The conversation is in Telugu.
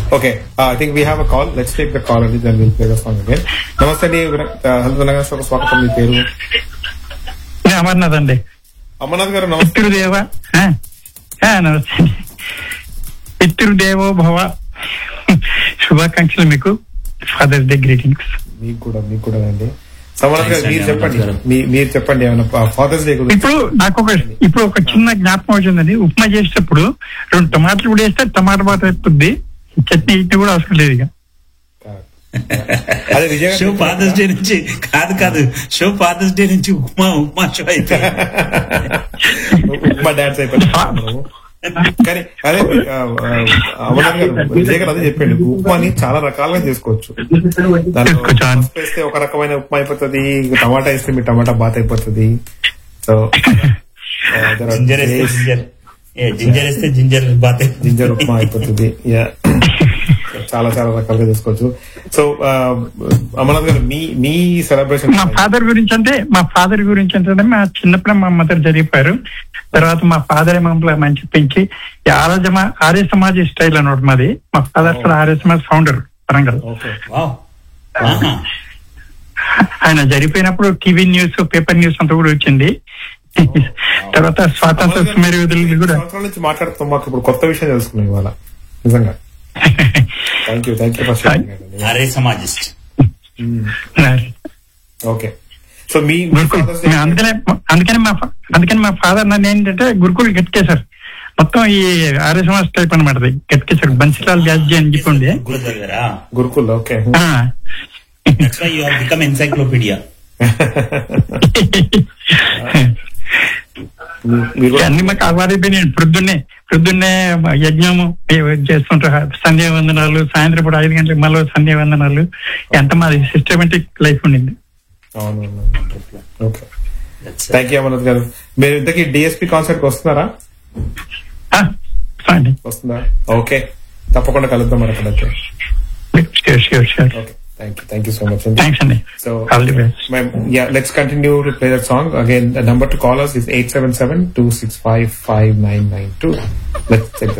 Okay I think we have a call let's take the call అండి దాని will play the song again namaste అండి హలో తెలంగాణ షోకు స్వాగతం మీ పేరు నేను అమర్నాథ్ అండి అమర్నాథ్ గారు నమస్తే పితృదేవ ఆ, ఆ, నమస్తే పితృదేవో భవ శుభాకాంక్షలు మీకు ఫాదర్స్ డే గ్రీటింగ్స్ మీకు కూడా మీకు కూడా అండి సమరత్ గారు Thanks మీరు అండి, చెప్పండి అమర్నాథ్ గారు. మీ- మీరు చెప్పండి ఏమైనా ఫాదర్స్ డే గురించి ఇప్పుడు నాకు ఒక ఇప్పుడు ఒక చిన్న జ్ఞాపకం వచ్చిందండి ఉప్మా చేసేటప్పుడు రెండు టమాటాలు కూడా వేస్తే టమాటా బాత అయిపోద్ది చట్నీ ఇట్ని కూడా అవసరం లేదు ఇక అదే విజయ్ షో ఫాదర్స్ డే నుంచి కాదు కాదు షో ఫాదర్స్ డే నుంచి ఉప్మా ఉప్మా షో అయితే ఉప్మా డాన్స్ అయిపోయింది కానీ అదే ఆ, ఆ, అమర్నాథ్ గారు విజయ్ గారు అదే చెప్పండి ఉప్మాని చాలా రకాలుగా చేసుకోవచ్చు దాంట్లో చేసుకోవచ్చు. పసుపు వేస్తే ఒక రకమైన ఉప్మా అయిపోతుంది టమాటా వేస్తే మీ టమాటా బాత్ అయిపోతుంది సో జింజర్ వేస్తే జింజర్ ఏ జింజర్ వేస్తే జింజర్ బాత్ జింజర్ ఉప్మా అయిపోతుంది యా చాలా చాలా రకాలుగా చేసుకోవచ్చు సో అమర్నాథ్ గారు మీ మీ సెలబ్రేషన్ మా ఫాదర్ గురించి అంటే మా ఫాదర్ గురించి అంటే మా చిన్నప్పుడు మా మదర్ చదివిపోయారు తర్వాత మా ఫాదర్ మమ్మల్ని మంచి పెంచి ఈ ఆర్య ఆర్య సమాజ్ స్టైల్ అన్నమాట మాది మా ఫాదర్ కూడా Arya Samaj founder Warangal okay wow ఆహా. ఆయన జరిగిపోయినప్పుడు టీవీ న్యూస్ పేపర్ న్యూస్ అంతా కూడా వచ్చింది తర్వాత స్వాతంత్ర సుమేరు విధులు కూడా సంవత్సరాల నుంచి మాట్లాడుతాం మాకు ఇప్పుడు కొత్త విషయం తెలుసుకున్నాం ఇవాళ నిజంగా thank you thank you for Arya Samajist okay so మీ మీ గురుకుల్ Father's Day- అందుకనే అందుకని మా ఫా- అందుకని మా ఫాదర్ నన్ను ఏంటంటే గురుకుల్ గట్కేశారు మొత్తం ఈ ఆర్య సమాజ్ టైప్ అనమాట అది గట్కేశారు బన్సిలాల్ వ్యాజ్జీ అని చెప్పి ఉండే గురు చదివారా గురుకుల్ ఓకే ఆ. That's why you have become encyclopedia మీ- మీరు కూడా అన్ని మాకు అలవాటైపోయినాయి ప్రొద్దున్నే ప్రొద్దున్నే యజ్ఞము చేస్తుంటారు సంధ్యా వందనాలు సాయంత్రం పూట ఐదు గంటలకు మళ్ళీ సంధ్యా వందనాలు ఎంత మాది సిస్టమేటిక్ లైఫ్ ఉండింది అవును ఓకే థ్యాంక్ యూ అమర్నాథ్ గారు మీరు ఇంతకీ డిఎస్పీ కాన్సర్ట్ కి వస్తున్నారా ఆ, ఫైన్. వస్తుందా ఓకే తప్పకుండా కలుద్దాం మరి అక్కడైతే sure sure sure okay thank you thank you so much అండి థ్యాంక్స్ అండి So, all the best ma'am, yeah, let's continue to play that song. Again, the number to call us is 877-265-5992. Let's take the